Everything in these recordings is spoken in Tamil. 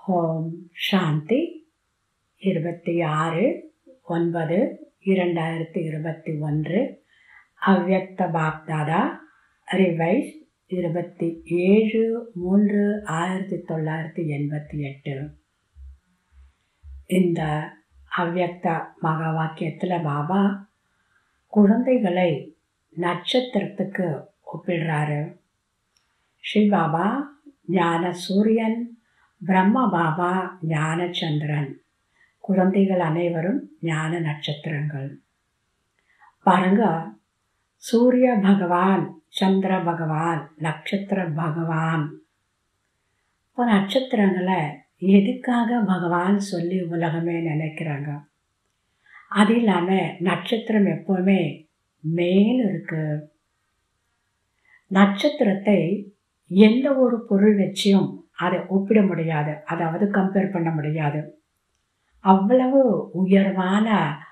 ஓம் சாந்தி இருபத்தி ஆறு ஒன்பது இரண்டாயிரத்தி இருபத்தி ஒன்று அவ்யக்த பாப்தாதா ரிவைஸ் இருபத்தி ஏழு மூன்று ஆயிரத்தி தொள்ளாயிரத்தி எண்பத்தி எட்டு இந்த அவ்யக்த மகா வாக்கியத்தில் பாபா குழந்தைகளை நட்சத்திரத்துக்கு ஒப்பிடுறாரு ஸ்ரீ பாபா ஞான சூரியன் பிரம்ம பாபா ஞான சந்திரன் குழந்தைகள் அனைவரும் ஞான நட்சத்திரங்கள் பாருங்க சூரிய பகவான் சந்திர பகவான் நட்சத்திர பகவான் இப்போ நட்சத்திரங்களை எதுக்காக பகவான் சொல்லி உலகமே நினைக்கிறாங்க அது இல்லாமல் நட்சத்திரம் எப்போவுமே மேல் இருக்கு நட்சத்திரத்தை எந்த ஒரு பொருள் வச்சியும் அதை ஒப்பிட முடியாது அதாவது கம்பேர் பண்ண முடியாது அவ்வளவு உயர்வான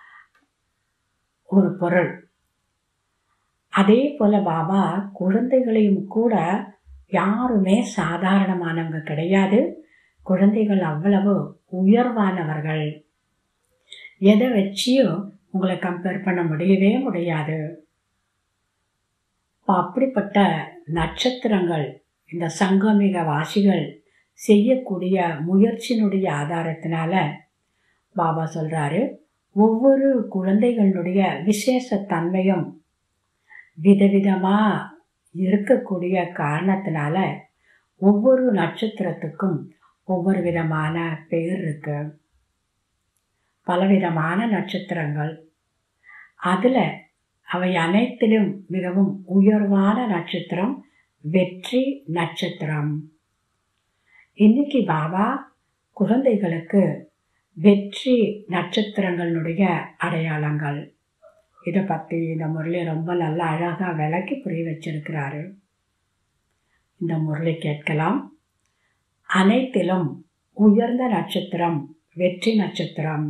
ஒரு பொருள் அதே போல பாபா குழந்தைகளையும் கூட யாருமே சாதாரணமானவங்க கிடையாது குழந்தைகள் அவ்வளவு உயர்வானவர்கள் எதை வச்சியும் உங்களை கம்பேர் பண்ண முடியவே முடியாது அப்படிப்பட்ட நட்சத்திரங்கள் இந்த சங்கமிக வாசிகள் செய்யக்கூடிய முயற்சியினுடைய ஆதாரத்தினால பாபா சொல்கிறாரு ஒவ்வொரு குழந்தைகளுடைய விசேஷ தன்மையும் விதவிதமாக இருக்கக்கூடிய காரணத்தினால ஒவ்வொரு நட்சத்திரத்துக்கும் ஒவ்வொரு விதமான பெயர் இருக்கு பலவிதமான நட்சத்திரங்கள் அதில் அவை அனைத்திலும் மிகவும் உயர்வான நட்சத்திரம் வெற்றி நட்சத்திரம் இன்னைக்கு பாபா குழந்தைகளுக்கு வெற்றி நட்சத்திரங்களுடைய அடையாளங்கள் இதை பற்றி இந்த முரளி ரொம்ப நல்லா அழகாக விளக்கி புரிய வச்சிருக்கிறாரு இந்த முரளி கேட்கலாம் அனைத்திலும் உயர்ந்த நட்சத்திரம் வெற்றி நட்சத்திரம்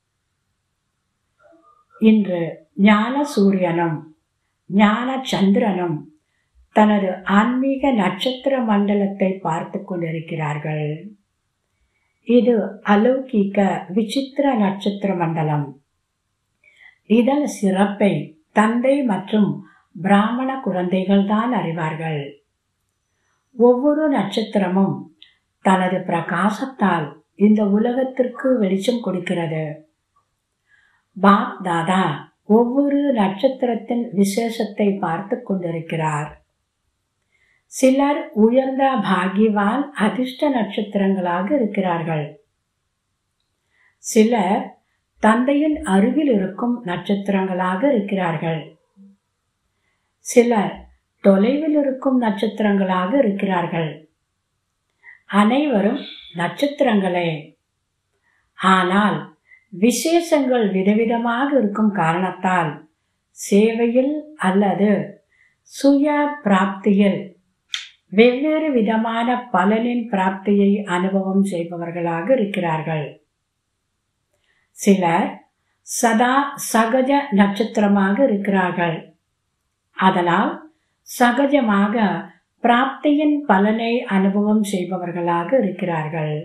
இன்று ஞான சூரியனும் ஞான சந்திரனும் தனது ஆன்மீக நட்சத்திர மண்டலத்தை பார்த்து கொண்டிருக்கிறார்கள் இது அலௌகிக விசித்திர நட்சத்திர மண்டலம் இதன் சிறப்பை தந்தை மற்றும் பிராமண குழந்தைகள் தான் அறிவார்கள் ஒவ்வொரு நட்சத்திரமும் தனது பிரகாசத்தால் இந்த உலகத்திற்கு வெளிச்சம் கொடுக்கிறது பாப் தாதா ஒவ்வொரு நட்சத்திரத்தின் விசேஷத்தை பார்த்து கொண்டிருக்கிறார் சிலர் உயர்ந்த பாகியவான் அதிர்ஷ்ட நட்சத்திரங்களாக இருக்கிறார்கள் சிலர் தந்தையின் அருகில் இருக்கும் நட்சத்திரங்களாக இருக்கிறார்கள் சிலர் தொலைவில் இருக்கும் நட்சத்திரங்களாக இருக்கிறார்கள் அனைவரும் நட்சத்திரங்களே ஆனால் விசேஷங்கள் விதவிதமாக இருக்கும் காரணத்தால் சேவையில் அல்லது சுய பிராப்தியில் வெவ்வேறு விதமான பலனின் பிராப்தியை அனுபவம் செய்பவர்களாக இருக்கிறார்கள் சிலர் சதா சகஜ நட்சத்திரமாக இருக்கிறார்கள் அதனால் சகஜமாக பிராப்தியின் பலனை அனுபவம் செய்பவர்களாக இருக்கிறார்கள்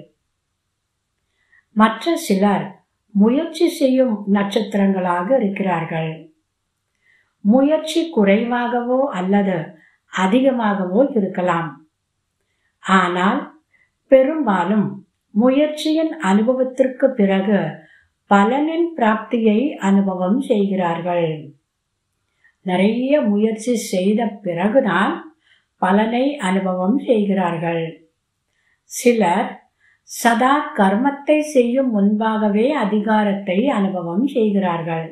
மற்ற சிலர் முயற்சி செய்யும் நட்சத்திரங்களாக இருக்கிறார்கள் முயற்சி குறைவாகவோ அல்லது அதிகமாகவோ இருக்கலாம் ஆனால் பெரும்பாலும் முயற்சியின் அனுபவத்திற்கு பிறகு பலனின் பிராப்தியை அனுபவம் செய்கிறார்கள் நிறைய முயற்சி செய்த பிறகுதான் பலனை அனுபவம் செய்கிறார்கள் சிலர் சதா கர்மத்தை செய்யும் முன்பாகவே அதிகாரத்தை அனுபவம் செய்கிறார்கள்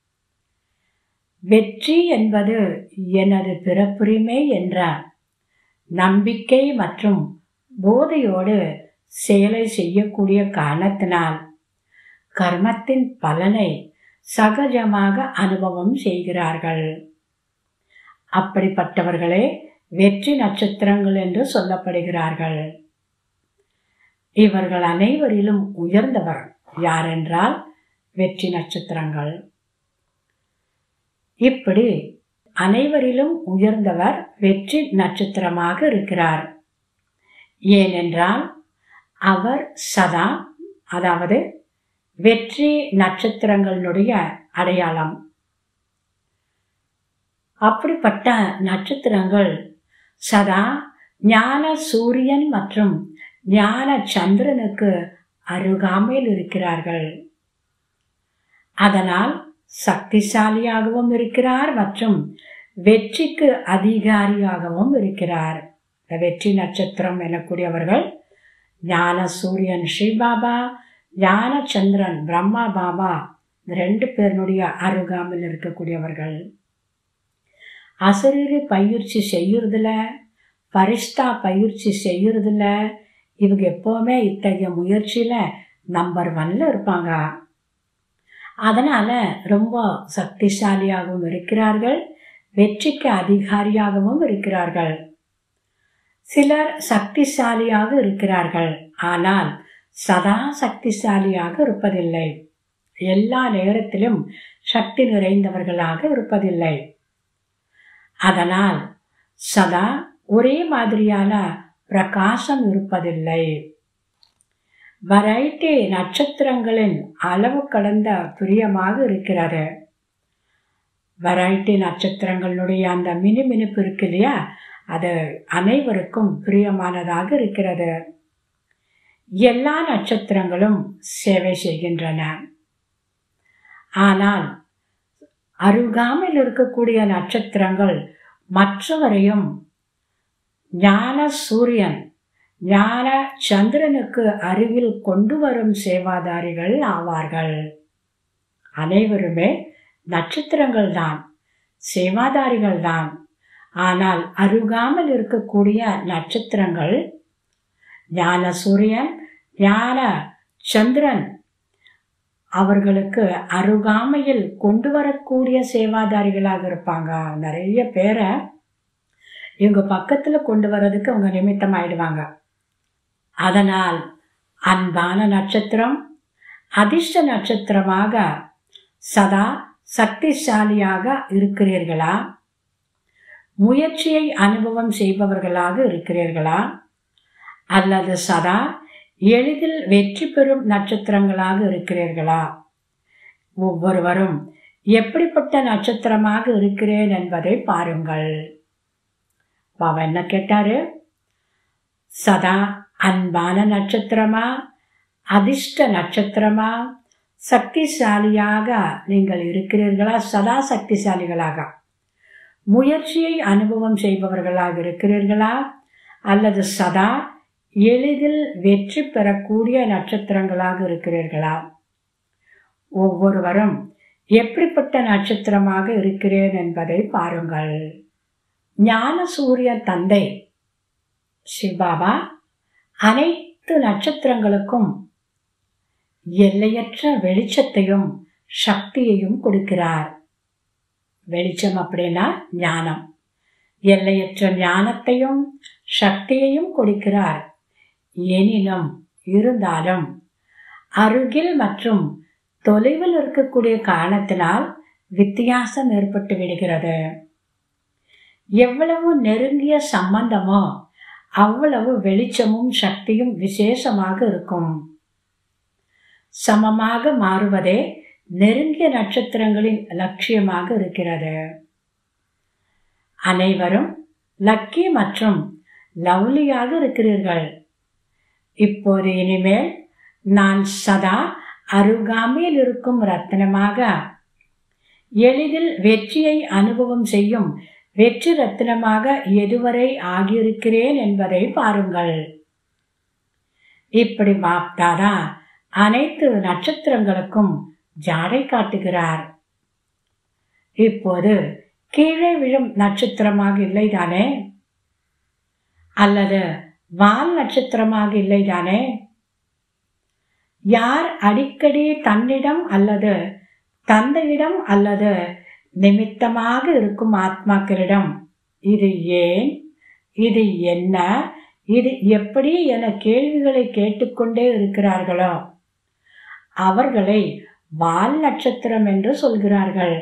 வெற்றி என்பது எனது பிறப்புரிமை என்ற நம்பிக்கை மற்றும் போதையோடு செயலை செய்யக்கூடிய காரணத்தினால் கர்மத்தின் பலனை சகஜமாக அனுபவம் செய்கிறார்கள் அப்படிப்பட்டவர்களே வெற்றி நட்சத்திரங்கள் என்று சொல்லப்படுகிறார்கள் இவர்கள் அனைவரிலும் உயர்ந்தவர் யாரென்றால் வெற்றி நட்சத்திரங்கள் இப்படி அனைவரிலும் உயர்ந்தவர் வெற்றி நட்சத்திரமாக இருக்கிறார் ஏனென்றால் அவர் சதா அதாவது வெற்றி நட்சத்திரங்களுடைய அடையாளம் அப்படிப்பட்ட நட்சத்திரங்கள் சதா ஞான சூரியன் மற்றும் ஞான சந்திரனுக்கு அருகாமையில் இருக்கிறார்கள் அதனால் சக்திசாலியாகவும் இருக்கிறார் மற்றும் வெற்றிக்கு அதிகாரியாகவும் இருக்கிறார் இந்த வெற்றி நட்சத்திரம் எனக்கூடியவர்கள் ஞான சூரியன் ஸ்ரீபாபா ஞான சந்திரன் பிரம்மா பாபா இந்த ரெண்டு பேருடைய அருகாமையில் இருக்கக்கூடியவர்கள் அசரீரி பயிற்சி செய்யறதுல பரிஷ்டா பயிற்சி செய்யறதுல இவங்க எப்போவுமே இத்தகைய முயற்சியில் நம்பர் ஒன்ல இருப்பாங்க அதனால் ரொம்ப சக்திசாலியாகவும் இருக்கிறார்கள் வெற்றிக்கு அதிகாரியாகவும் இருக்கிறார்கள் சிலர் சக்திசாலியாக இருக்கிறார்கள் ஆனால் சதா சக்திசாலியாக இருப்பதில்லை எல்லா நேரத்திலும் சக்தி நிறைந்தவர்களாக இருப்பதில்லை அதனால் சதா ஒரே மாதிரியான பிரகாசம் இருப்பதில்லை வெரைட்டி நட்சத்திரங்களின் அளவு கடந்த பிரியமாக இருக்கிறது வெரைட்டி நட்சத்திரங்களுடைய அந்த மினுமினுப்பு இருக்கு இல்லையா அது அனைவருக்கும் பிரியமானதாக இருக்கிறது எல்லா நட்சத்திரங்களும் சேவை செய்கின்றன ஆனால் அருகாமையில் இருக்கக்கூடிய நட்சத்திரங்கள் மற்றவரையும் ஞான சூரியன் ஞான சந்திரனுக்கு அருகில் கொண்டு வரும் சேவாதாரிகள் ஆவார்கள் அனைவருமே நட்சத்திரங்கள் தான் சேவாதாரிகள் தான் ஆனால் அருகாமல் இருக்கக்கூடிய நட்சத்திரங்கள் ஞான சூரியன் ஞான சந்திரன் அவர்களுக்கு அருகாமையில் கொண்டு வரக்கூடிய சேவாதாரிகளாக இருப்பாங்க நிறைய பேரை இவங்க பக்கத்தில் கொண்டு வர்றதுக்கு அவங்க நிமித்தம் ஆயிடுவாங்க அதனால் அன்பான நட்சத்திரம் அதிர்ஷ்ட நட்சத்திரமாக சதா சக்திசாலியாக இருக்கிறீர்களா முயற்சியை அனுபவம் செய்பவர்களாக இருக்கிறீர்களா அல்லது சதா எளிதில் வெற்றி பெறும் நட்சத்திரங்களாக இருக்கிறீர்களா ஒவ்வொருவரும் எப்படிப்பட்ட நட்சத்திரமாக இருக்கிறேன் என்பதை பாருங்கள் பாபா என்ன கேட்டாரு சதா அன்பான நட்சத்திரமா அதிர்ஷ்ட நட்சத்திரமா சக்திசாலியாக நீங்கள் இருக்கிறீர்களா சதா சக்திசாலிகளாக முயற்சியை அனுபவம் செய்பவர்களாக இருக்கிறீர்களா அல்லது சதா எளிதில் வெற்றி பெறக்கூடிய நட்சத்திரங்களாக இருக்கிறீர்களா ஒவ்வொருவரும் எப்படிப்பட்ட நட்சத்திரமாக இருக்கிறேன் என்பதை பாருங்கள் ஞான சூரிய தந்தை சிவபாபா அனைத்து நட்சத்திரங்களுக்கும் எல்லையற்ற வெளிச்சத்தையும் சக்தியையும் கொடுக்கிறார் வெளிச்சம் அப்படின்னா ஞானம் எல்லையற்ற ஞானத்தையும் சக்தியையும் கொடுக்கிறார் எனினும் இருந்தாலும் அருகில் மற்றும் தொலைவில் இருக்கக்கூடிய காரணத்தினால் வித்தியாசம் ஏற்பட்டு விடுகிறது எவ்வளவு நெருங்கிய சம்பந்தமோ அவ்வளவு வெளிச்சமும் சக்தியும் விசேஷமாக இருக்கும் சமமாக மாறுவதே நெருங்கிய நட்சத்திரங்களின் லட்சியமாக இருக்கிறது அனைவரும் லக்கி மற்றும் லவ்லியாக இருக்கிறீர்கள் இப்போது இனிமேல் நான் சதா அருகாமையில் இருக்கும் ரத்தினமாக எளிதில் வெற்றியை அனுபவம் செய்யும் வெற்றி ரத்தினமாக எதுவரை ஆகியிருக்கிறேன் என்பதை பாருங்கள் இப்படி பாப்தாதா அனைத்து நட்சத்திரங்களுக்கும் ஜாடை காட்டுகிறார் இப்போது கீழே விழும் நட்சத்திரமாக இல்லைதானே அல்லது வால் நட்சத்திரமாக இல்லைதானே யார் அடிக்கடி தன்னிடம் அல்லது தந்தையிடம் அல்லது நிமித்தமாக இருக்கும் ஆத்மாக்களிடம் இது ஏன் இது என்ன இது எப்படி என கேள்விகளை கேட்டுக்கொண்டே இருக்கிறார்களோ அவர்களை வால் நட்சத்திரம் என்று சொல்கிறார்கள்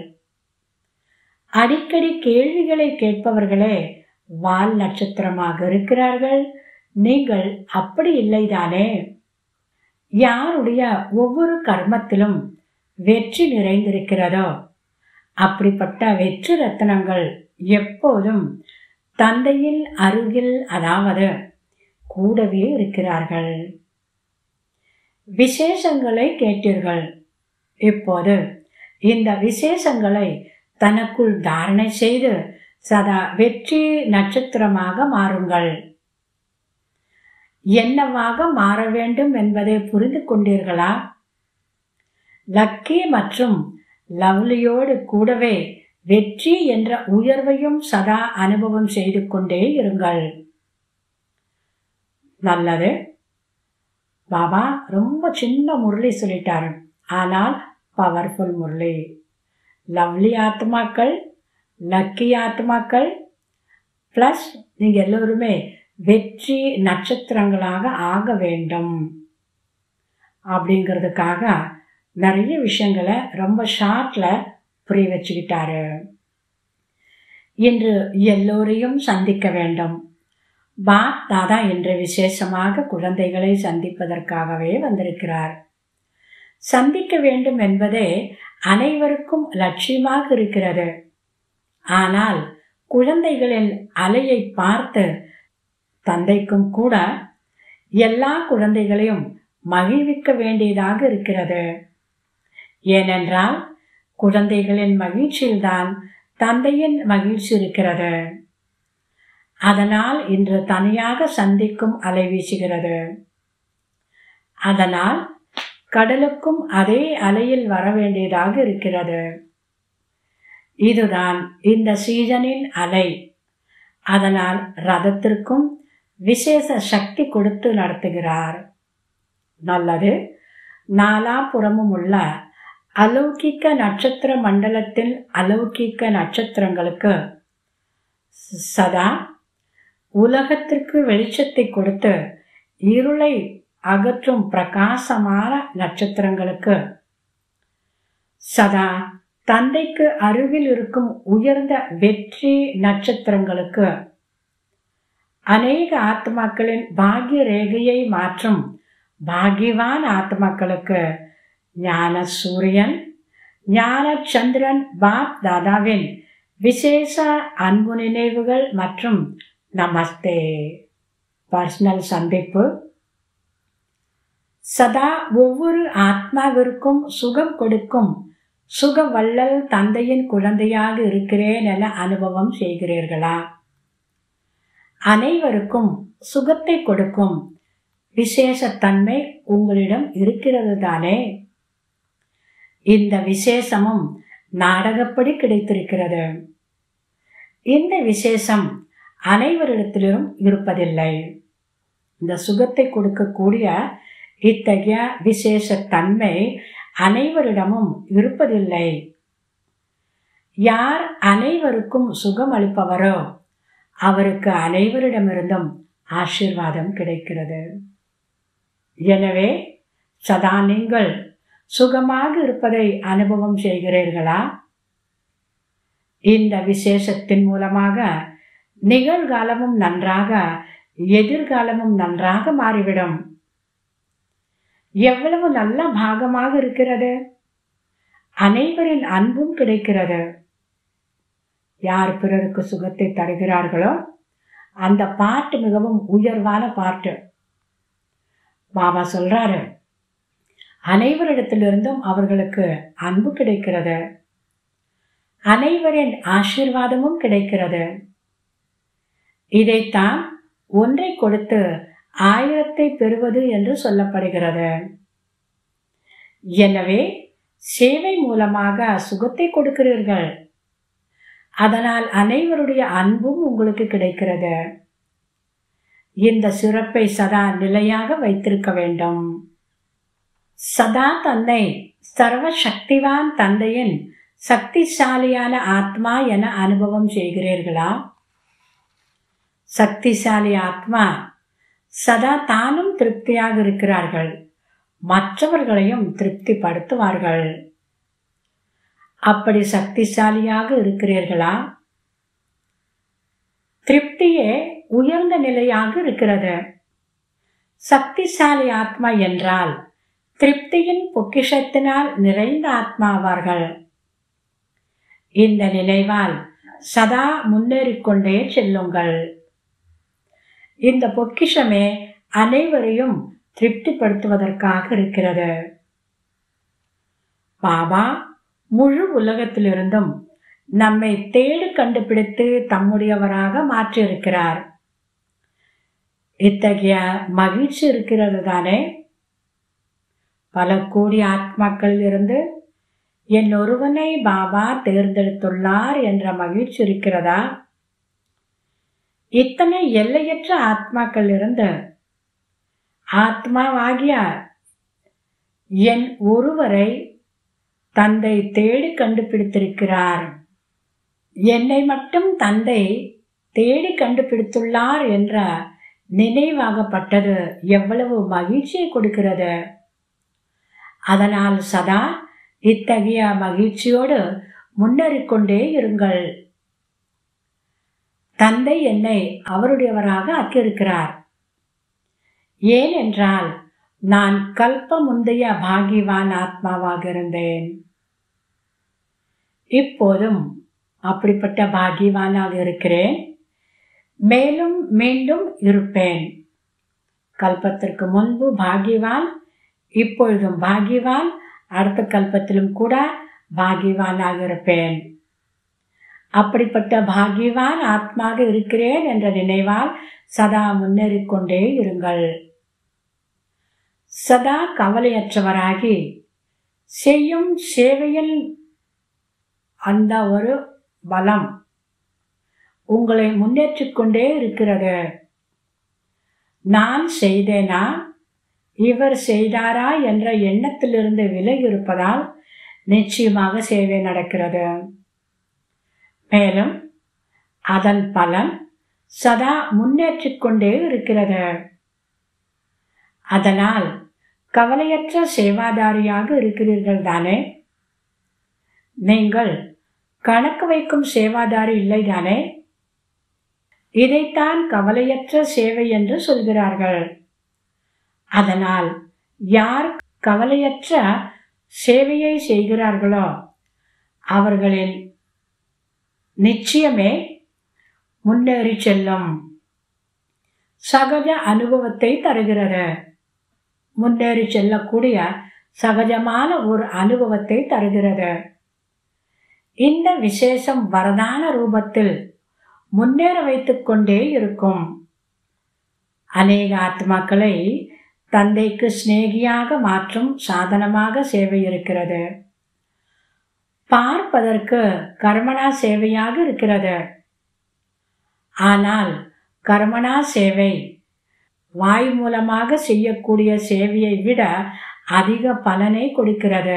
அடிக்கடி கேள்விகளை கேட்பவர்களே வால் நட்சத்திரமாக இருக்கிறார்கள் நீங்கள் அப்படி இல்லைதானே யாருடைய ஒவ்வொரு கர்மத்திலும் வெற்றி நிறைந்திருக்கிறதோ அப்படிப்பட்ட வெற்றி ரத்தனங்கள் எப்போதும் தந்தையின் அருகில் அதாவது கூடவே இருக்கிறார்கள் விசேஷங்களை கேட்டீர்கள் இப்போது இந்த விசேஷங்களை தனக்குள் தாரணை செய்து சதா வெற்றி நட்சத்திரமாக மாறுங்கள் என்னவாக மாற வேண்டும் என்பதை புரிந்து கொண்டீர்களா லக்கி மற்றும் லவ்லியோடு கூடவே வெற்றி என்ற உயர்வையும் சதா அனுபவம் செய்து கொண்டே இருங்கள் நல்லது பாபா ரொம்ப சின்ன முரளி சொல்லிட்டாரு ஆனால் பவர்ஃபுல் முரளி லவ்லி ஆத்மாக்கள் லக்கி ஆத்மாக்கள் ப்ளஸ் நீங்கள் எல்லோருமே வெற்றி நட்சத்திரங்களாக ஆக வேண்டும் அப்படிங்கிறதுக்காக நிறைய விஷயங்களை ரொம்ப ஷார்ட்டில் புரிய வச்சுக்கிட்டாரு இன்று எல்லோரையும் சந்திக்க வேண்டும் பாப் தாதா என்று விசேஷமாக குழந்தைகளை சந்திப்பதற்காகவே வந்திருக்கிறார் சந்திக்க வேண்டும் என்பதே அனைவருக்கும் லட்சியமாக இருக்கிறது ஆனால் குழந்தைகளின் அலையை பார்த்து தந்தைக்கும் கூட எல்லா குழந்தைகளையும் மகிழ்விக்க வேண்டியதாக இருக்கிறது ஏனென்றால் குழந்தைகளின் மகிழ்ச்சியில்தான் தந்தையின் மகிழ்ச்சி இருக்கிறது அதனால் இன்று தனியாக சந்திக்கும் அலை வீசுகிறது அதனால் கடலுக்கும் அதே அலையில் வர வேண்டியதாக இருக்கிறது இதுதான் இந்த சீசனின் அலை அதனால் ரதத்திற்கும் விசேஷ சக்தி கொடுத்து நடத்துகிறார் நல்லது நாலாபுறமும் உள்ள அலௌகிக்க நட்சத்திர மண்டலத்தில் அலௌகிக்க நட்சத்திரங்களுக்கு சதா உலகத்திற்கு வெளிச்சத்தை கொடுத்து இருளை அகற்றும் பிரகாசமான நட்சத்திரங்களுக்கு சதா தந்தைக்கு அருகில் இருக்கும் உயர்ந்த வெற்றி நட்சத்திரங்களுக்கு அநேக ஆத்மாக்களின் பாகிய ரேகையை மாற்றும் பாகியவான் ஆத்மாக்களுக்கு ஞான சூரியன் ஞான சந்திரன் பாப் தாதாவின் விசேஷ அன்பு நினைவுகள் மற்றும் நமஸ்தே பர்சனல் சந்திப்பு சதா ஒவ்வொரு ஆத்மாவிற்கும் சுகம் கொடுக்கும் சுக வள்ளல் தந்தையின் குழந்தையாக இருக்கிறேன் என அனுபவம் செய்கிறீர்களா அனைவருக்கும் சுகத்தை கொடுக்கும் விசேஷத்தன்மை உங்களிடம் இருக்கிறது தானே இந்த விசேஷமும் நாடகப்படி கிடைத்திருக்கிறது இந்த விசேஷம் அனைவரிடத்திலும் இருப்பதில்லை இந்த சுகத்தை கொடுக்கக்கூடிய இத்தகைய விசேஷத்தன்மை அனைவரிடமும் இருப்பதில்லை யார் அனைவருக்கும் சுகம் அளிப்பவரோ அவருக்கு அனைவரிடமிருந்தும் ஆசீர்வாதம் கிடைக்கிறது எனவே சதா நீங்கள் சுகமாக இருப்பதை அனுபவம் செய்கிறீர்களா இந்த விசேஷத்தின் மூலமாக நிகழ்காலமும் நன்றாக எதிர்காலமும் நன்றாக மாறிவிடும் எவ்வளவு நல்ல பாகமாக இருக்கிறது அனைவரின் அன்பும் கிடைக்கிறது யார் பிறருக்கு சுகத்தை தருகிறார்களோ அந்த பாட்டு மிகவும் உயர்வான பாட்டு பாபா சொல்றாரு அனைவரிடத்திலிருந்தும் அவர்களுக்கு அன்பு கிடைக்கிறது அனைவரின் ஆசீர்வாதமும் கிடைக்கிறது இதைத்தான் ஒன்றை கொடுத்து ஆயிரத்தை பெறுவது என்று சொல்லப்படுகிறது எனவே சேவை மூலமாக சுகத்தை கொடுக்கிறீர்கள் அதனால் அனைவருடைய அன்பும் உங்களுக்கு கிடைக்கிறது இந்த சிறப்பை சதா நிலையாக வைத்திருக்க வேண்டும் சதா தந்தை சர்வ சக்திவான் தந்தையின் சக்திசாலியான ஆத்மா என அனுபவம் செய்கிறீர்களா சக்திசாலி ஆத்மா சதா தானும் திருப்தியாக இருக்கிறார்கள் மற்றவர்களையும் திருப்திப்படுத்துவார்கள் அப்படி சக்திசாலியாக இருக்கிறீர்களா திருப்தியே உயர்ந்த நிலையாக இருக்கிறது சக்திசாலி ஆத்மா என்றால் திருப்தியின் பொக்கிஷத்தினால் நிறைந்த ஆத்மாவார்கள் இந்த நினைவால் சதா முன்னேறிக்கொண்டே செல்லுங்கள் இந்த பொக்கிஷமே அனைவரையும் திருப்திப்படுத்துவதற்காக இருக்கிறது பாபா முழு உலகத்திலிருந்தும் நம்மை தேடி கண்டுபிடித்து தம்முடையவராக மாற்றியிருக்கிறார் இத்தகைய மகிழ்ச்சி இருக்கிறது தானே பல கோடி ஆத்மாக்கள் இருந்து என் ஒருவனை பாபா தேர்ந்தெடுத்துள்ளார் என்ற மகிழ்ச்சி இருக்கிறதா இத்தனை எல்லையற்ற ஆத்மாக்கள் இருந்து ஆத்மாவாகிய என் ஒருவரை தந்தை தேடி கண்டுபிடித்திருக்கிறார் என்னை மட்டும் தந்தை தேடி கண்டுபிடித்துள்ளார் என்ற நினைவாகப்பட்டது எவ்வளவு மகிழ்ச்சியை கொடுக்கிறது அதனால் சதா இத்தகைய மகிழ்ச்சியோடு முன்னேறிக்கொண்டே இருங்கள் தந்தை என்னை அவருடையவராக ஆக்கியிருக்கிறார் ஏன் என்றால் நான் கல்ப முந்தைய பாகிவான் ஆத்மாவாக இருந்தேன் இப்போதும் அப்படிப்பட்ட பாகிவானாக இருக்கிறேன் மேலும் மீண்டும் இருப்பேன் கல்பத்திற்கு முன்பு பாகிவான் இப்பொழுதும் பாகிவான் அடுத்த கல்பத்திலும் கூட பாகிவானாக இருப்பேன் அப்படிப்பட்ட பாகிவான் ஆத்மாக இருக்கிறேன் என்ற நினைவால் சதா முன்னேறிக்கொண்டே இருங்கள் சதா கவலையற்றவராகி செய்யும் சேவையில் அந்த ஒரு பலம் உங்களை முன்னேற்றிக் கொண்டே இருக்கிறது நான் செய்தேனா இவர் செய்தாரா என்ற எண்ணத்திலிருந்து விலகி இருப்பதால் நிச்சயமாக சேவை நடக்கிறது மேலும் அதன் பலன் சதா முன்னேற்றிக் கொண்டே இருக்கிறது அதனால் கவலையற்ற சேவாதாரியாக இருக்கிறீர்கள் தானே நீங்கள் கணக்கு வைக்கும் சேவாதாரி இல்லை தானே இதைத்தான் கவலையற்ற சேவை என்று சொல்கிறார்கள் அதனால் யார் கவலையற்ற சேவையை செய்கிறார்களோ அவர்களின் நிச்சயமே முன்னேறி செல்லும் சகஜ அனுபவத்தை தருகிறது முன்னேறி செல்லக்கூடிய சகஜமான ஒரு அனுபவத்தை தருகிறது இந்த விசேஷம் வரதான ரூபத்தில் முன்னேற வைத்துக் கொண்டே இருக்கும் அநேக ஆத்மாக்களை தந்தைக்கு சிநேகியாக மாற்றும் சாதனமாக சேவை இருக்கிறது பார்ப்பதற்கு கர்மனா சேவையாக இருக்கிறது ஆனால் கர்மனா சேவை வாய் மூலமாக செய்யக்கூடிய சேவையை விட அதிக பலனை கொடுக்கிறது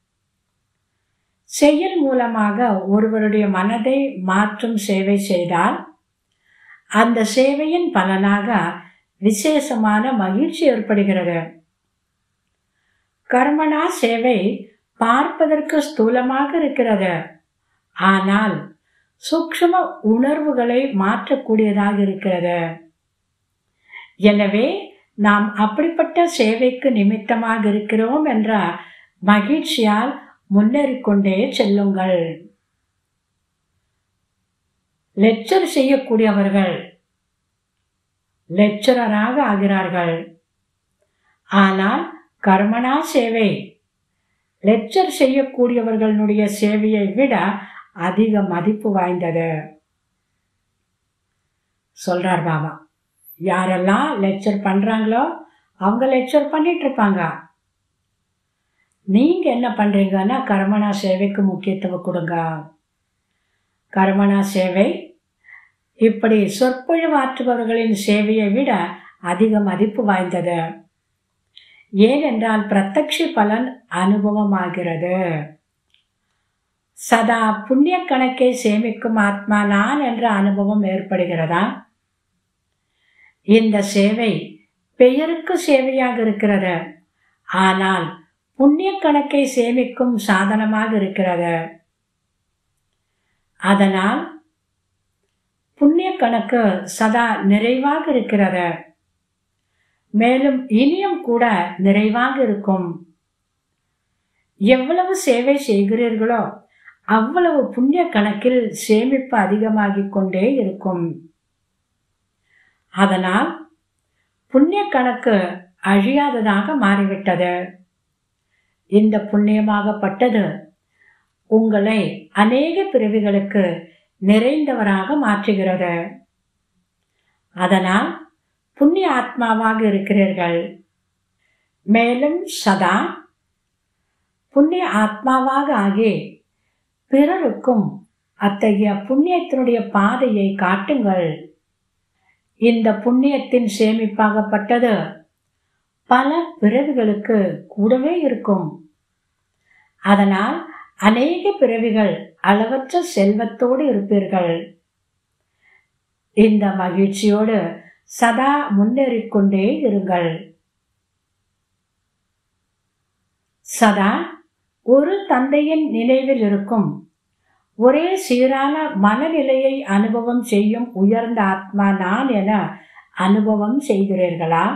செயல் மூலமாக ஒருவருடைய மனதை மாற்றும் சேவை செய்தால் அந்த சேவையின் பலனாக விசேஷமான மகிழ்ச்சி ஏற்படுகிறது கர்மனா சேவை பார்ப்பதற்கு ஸ்தூலமாக இருக்கிறது ஆனால் சூக்ஷ்ம உணர்வுகளை மாற்றக்கூடியதாக இருக்கிறது எனவே நாம் அப்படிப்பட்ட சேவைக்கு நிமித்தமாக இருக்கிறோம் என்ற மகிழ்ச்சியால் முன்னேறிக்கொண்டே செல்லுங்கள் லெக்சர் செய்யக்கூடியவர்கள் லெக்சரராக ஆகிறார்கள் ஆனால் கர்மனா சேவை லெக்சர் செய்யக்கூடியவர்களுடைய சேவையை விட அதிக மதிப்பு வாய்ந்தது சொல்றார் பாபா யாரெல்லாம் லெக்சர் பண்றாங்களோ அவங்க லெக்சர் பண்ணிட்டு இருப்பாங்க நீங்க என்ன பண்றீங்கன்னா கர்மனா சேவைக்கு முக்கியத்துவம் கொடுங்க கர்மனா சேவை இப்படி சொற்பொழிவாற்றுபவர்களின் சேவையை விட அதிக மதிப்பு வாய்ந்தது ஏனென்றால் பிரத்யக்ஷ பலன் அனுபவமாகிறது சதா புண்ணிய கணக்கை சேமிக்கும் ஆத்மா நான் என்ற அனுபவம் ஏற்படுகிறதா இந்த சேவை பெயருக்கு சேவையாக இருக்கிறது ஆனால் புண்ணிய கணக்கை சேமிக்கும் சாதனமாக இருக்கிறது அதனால் புண்ணிய கணக்கு சதா நிறைவாக இருக்கிறது மேலும் இனியும் கூட நிறைவாக இருக்கும் எவ்வளவு சேவை செய்கிறீர்களோ அவ்வளவு புண்ணிய கணக்கில் சேமிப்பு அதிகமாகிக் கொண்டே இருக்கும் அதனால் புண்ணிய கணக்கு அழியாததாக மாறிவிட்டது இந்த புண்ணியமாகப்பட்டது உங்களை அநேக பிறவிகளுக்கு நிறைந்தவராக மாற்றுகிறது அதனால் புண்ணிய ஆத்மாவாக இருக்கிறீர்கள் மேலும் சதா புண்ணிய ஆத்மாவாக ஆகி பிறருக்கும் அத்தகைய புண்ணியத்தினுடைய பாதையை காட்டுங்கள் இந்த புண்ணியத்தின் சேமிப்பாகப்பட்டது பல பிறவிகளுக்கு கூடவே இருக்கும் அதனால் அநேக பிறவிகள் அளவற்ற செல்வத்தோடு இருப்பீர்கள் இந்த மகிழ்ச்சியோடு சதா முன்னேறிக்கொண்டே இருங்கள் சதா ஒரு தந்தையின் நினைவில் இருக்கும் ஒரே சீரான மனநிலையை அனுபவம் செய்யும் உயர்ந்த ஆத்மா நான் என அனுபவம் செய்கிறீர்களா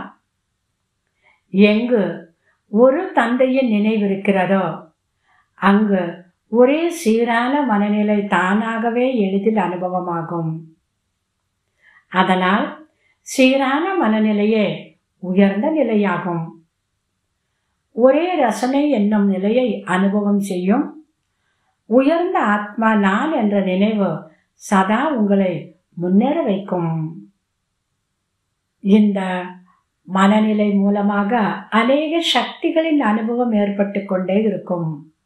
எங்கு ஒரு தந்தையின் நினைவிருக்கிறதோ அங்கு ஒரே சீரான மனநிலை தானாகவே எளிதில் அனுபவமாகும் அதனால் சீரான மனநிலையே உயர்ந்த நிலையாகும் ஒரே ரசனை என்னும் நிலையை அனுபவம் செய்யும் உயர்ந்த ஆத்மா நான் என்ற நினைவு சதா உங்களை முன்னேற வைக்கும் இந்த மனநிலை மூலமாக அநேக சக்திகளின் அனுபவம் ஏற்பட்டு கொண்டே இருக்கும்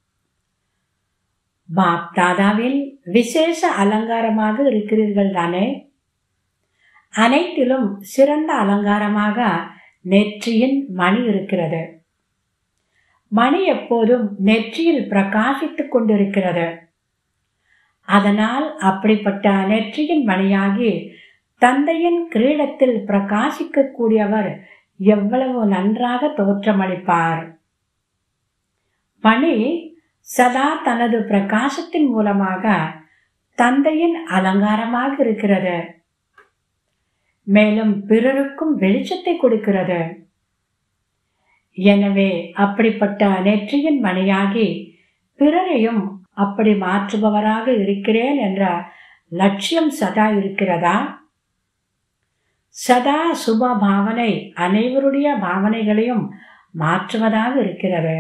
பாப் தாதாவில் விசேஷ அலங்காரமாக இருக்கிறீர்கள் தானே அனைத்திலும் சிறந்த அலங்காரமாக நெற்றியின் மணி இருக்கிறது மணி எப்போதும் நெற்றியில் பிரகாசித்துக் கொண்டிருக்கிறது அதனால் அப்படிப்பட்ட நெற்றியின் மணியாகி தந்தையின் கிரீடத்தில் பிரகாசிக்கக்கூடியவர் எவ்வளவு நன்றாக தோற்றமளிப்பார் மணி சதா தனது பிரகாசத்தின் மூலமாக தந்தையின் அலங்காரமாக இருக்கிறது மேலும் பிறருக்கும் வெளிச்சத்தை கொடுக்கிறது எனவே அப்படிப்பட்ட நெற்றியின் மணியாகி பிறரையும் அப்படி மாற்றுபவராக இருக்கிறேன் என்ற லட்சியம் சதா இருக்கிறதா சதா சுப பாவனை அனைவருடைய பாவனைகளையும் மாற்றுவதாக இருக்கிறது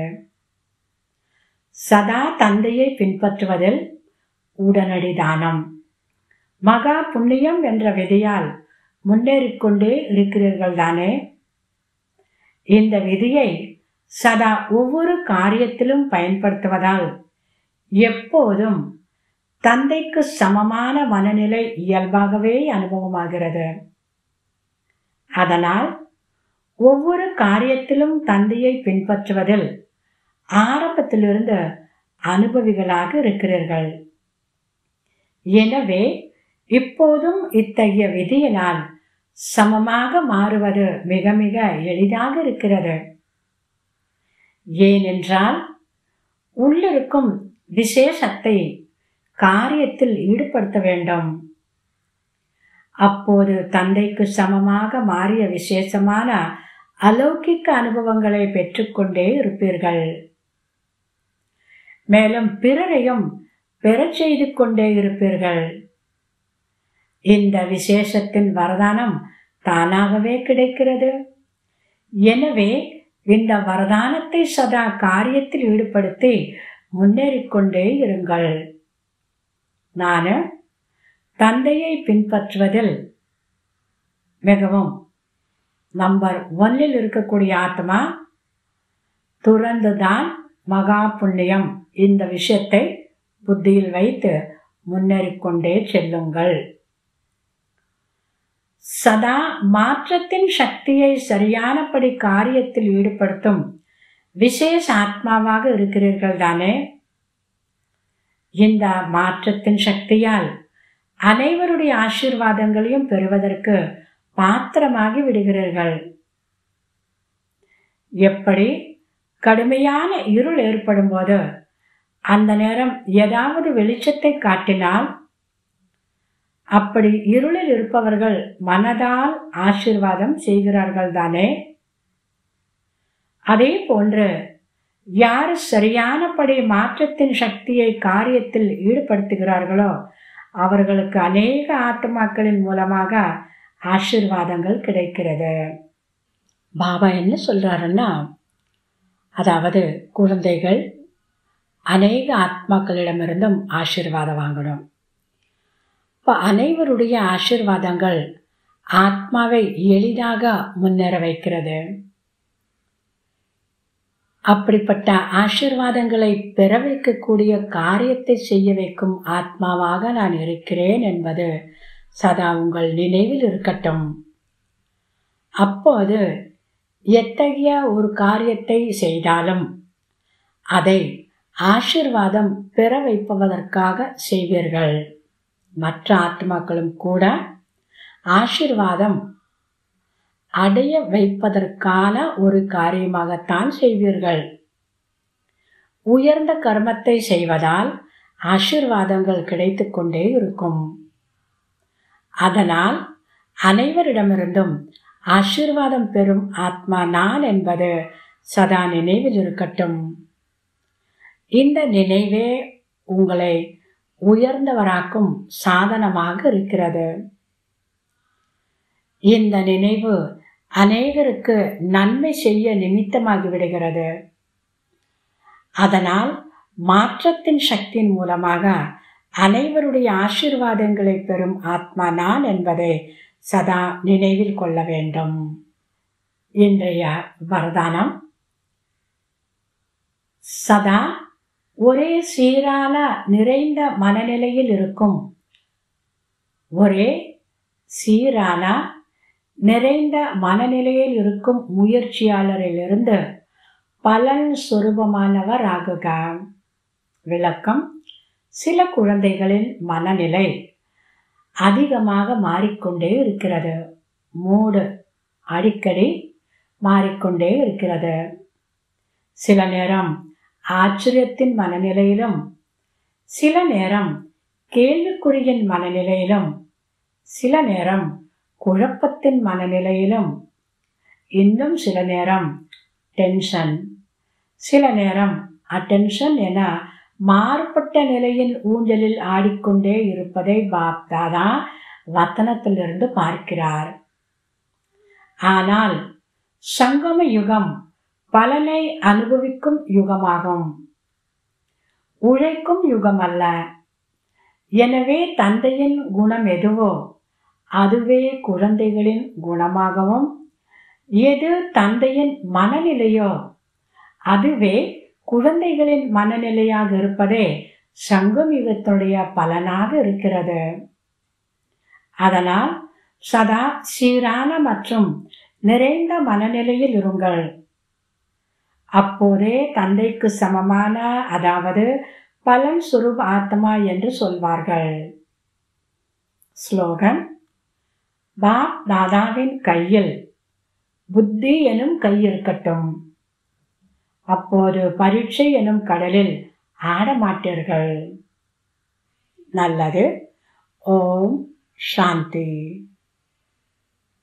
சதா தந்தையை பின்பற்றுவதில் உடனடி தானம் மகா புண்ணியம் என்ற விதியால் முன்னேறிக்கொண்டே இருக்கிறீர்கள் தானே இந்த விதியை சதா ஒவ்வொரு காரியத்திலும் பயன்படுத்துவதால் எப்போதும் தந்தைக்கு சமமான மனநிலை இயல்பாகவே அனுபவமாகிறது அதனால் ஒவ்வொரு காரியத்திலும் தந்தையை பின்பற்றுவதில் ஆரம்பத்திலிருந்து அனுபவிகளாக இருக்கிறீர்கள் எனவே இப்போதும் இத்தகைய விதியினால் சமமாக மாறுவது மிக மிக எளிதாக இருக்கிறது ஏனென்றால் உள்ளிருக்கும் விசேஷத்தை காரியத்தில் ஈடுபடுத்த வேண்டும் அப்போது தந்தைக்கு சமமாக மாறிய விசேஷமான அலௌகிக்க அனுபவங்களை பெற்றுக்கொண்டே இருப்பீர்கள் மேலும் பிறரையும் பெறச் செய்து கொண்டே இருப்பீர்கள் இந்த விசேஷத்தின் வரதானம் தானாகவே கிடைக்கிறது எனவே இந்த வரதானத்தை சதா காரியத்தில் ஈடுபடுத்தி முன்னேறிக்கொண்டே இருங்கள் நான் தந்தையை பின்பற்றுவதில் மிகவும் நம்பர் ஒன்னில் இருக்கக்கூடிய ஆத்மா துறந்துதான் மகா புண்ணியம் இந்த விஷயத்தை புத்தியில் வைத்து முன்னேறிக்கொண்டே செல்லுங்கள் சதா மாற்றத்தின் சக்தியை சரியானபடி காரியத்தில் ஈடுபடுத்தும் விசேஷ ஆத்மாவாக இருக்கிறீர்கள் தானே இந்த மாற்றத்தின் சக்தியால் அனைவருடைய ஆசீர்வாதங்களையும் பெறுவதற்கு பாத்திரமாகி விடுகிறீர்கள் எப்படி கடுமையான இருள் ஏற்படும் போது அந்த நேரம் ஏதாவது வெளிச்சத்தை காட்டினால் அப்படி இருளில் இருப்பவர்கள் மனதால் ஆசீர்வாதம் செய்கிறார்கள் தானே அதே போன்று யார் சரியானபடி மாற்றத்தின் சக்தியை காரியத்தில் ஈடுபடுத்துகிறார்களோ அவர்களுக்கு அநேக ஆத்மாக்களின் மூலமாக ஆசிர்வாதங்கள் கிடைக்கிறது பாபா என்ன சொல்றாருன்னா அதாவது குழந்தைகள் அநேக ஆத்மாக்களிடமிருந்தும் ஆசிர்வாதம் வாங்கணும் இப்போ அனைவருடைய ஆசிர்வாதங்கள் ஆத்மாவை எளிதாக முன்னேற வைக்கிறது அப்படிப்பட்ட ஆசிர்வாதங்களை பெற வைக்கக்கூடிய காரியத்தை செய்ய வைக்கும் ஆத்மாவாக நான் இருக்கிறேன் என்பது சதா உங்கள் நினைவில் இருக்கட்டும் அப்போது எத்தகைய ஒரு காரியத்தை செய்தாலும் அதை ஆசிர்வாதம் பெற வைப்பதற்காக செய்வீர்கள் மற்ற ஆத்மாக்களும் கூட ஆசிர்வாதம் அடைய வைப்பதற்கான ஒரு காரியமாகத்தான் செய்வீர்கள் உயர்ந்த கர்மத்தை செய்வதால் ஆசிர்வாதங்கள் கிடைத்து கொண்டே இருக்கும் அதனால் அனைவரிடமிருந்தும் ஆசிர்வாதம் பெறும் ஆத்மா நான் என்பது சதா நினைவில் இருக்கட்டும் இந்த நினைவே உங்களை உயர்ந்தவராக்கும் சாதனமாக இருக்கிறது இந்த நினைவு அநேகருக்கு நன்மை செய்ய நிமித்தமாகி விடுகிறது அதனால் மாற்றத்தின் சக்தியின் மூலமாக அனைவருடைய ஆசிர்வாதங்களை பெறும் ஆத்மா நான் என்பதை சதா நினைவில் கொள்ள வேண்டும் இன்றைய வரதானம் சதா ஒரே சீரான நிறைந்த மனநிலையில் இருக்கும் ஒரே சீரான நிறைந்த மனநிலையில் இருக்கும் முயற்சியாளரிலிருந்து பலன் சுரூபமானவர் ஆகுக விளக்கம் சில குழந்தைகளின் மனநிலை அதிகமாக மாறிக்கொண்டே இருக்கிறது மூடு அடிக்கடி மாறிக்கொண்டே இருக்கிறது சில நேரம் ஆச்சரியத்தின் மனநிலையிலும் சில நேரம் கேள்விக்குறியின் மனநிலையிலும் சில நேரம் குழப்பத்தின் மனநிலையிலும் இன்னும் சில நேரம் டென்ஷன் சில நேரம் அட்டென்ஷன் என மாறுபட்ட நிலையில் ஊஞ்சலில் ஆடிக்கொண்டே இருப்பதை பாப்தாதா வத்தனத்திலிருந்து பார்க்கிறார் ஆனால் சங்கம யுகம் பலனை அனுபவிக்கும் யுகமாகும் உழைக்கும் யுகம் அல்ல எனவே தந்தையின் குணம் எதுவோ அதுவே குழந்தைகளின் குணமாகவும் எது தந்தையின் மனநிலையோ அதுவே குழந்தைகளின் மனநிலையாக இருப்பதே சங்கம் யுகத்துடைய பலனாக இருக்கிறது அதனால் சதா சீரான மற்றும் நிறைந்த மனநிலையில் இருங்கள் அப்போதே தந்தைக்கு சமமான அதாவது பலன் சுரூப் ஆத்மா என்று சொல்வார்கள் ஸ்லோகன் பாப் தாதாவின் கையில் புத்தி எனும் கை இருக்கட்டும் அப்போது பரீட்சை எனும் கடலில் ஆடமாட்டீர்கள் நல்லது ஓம் சாந்தி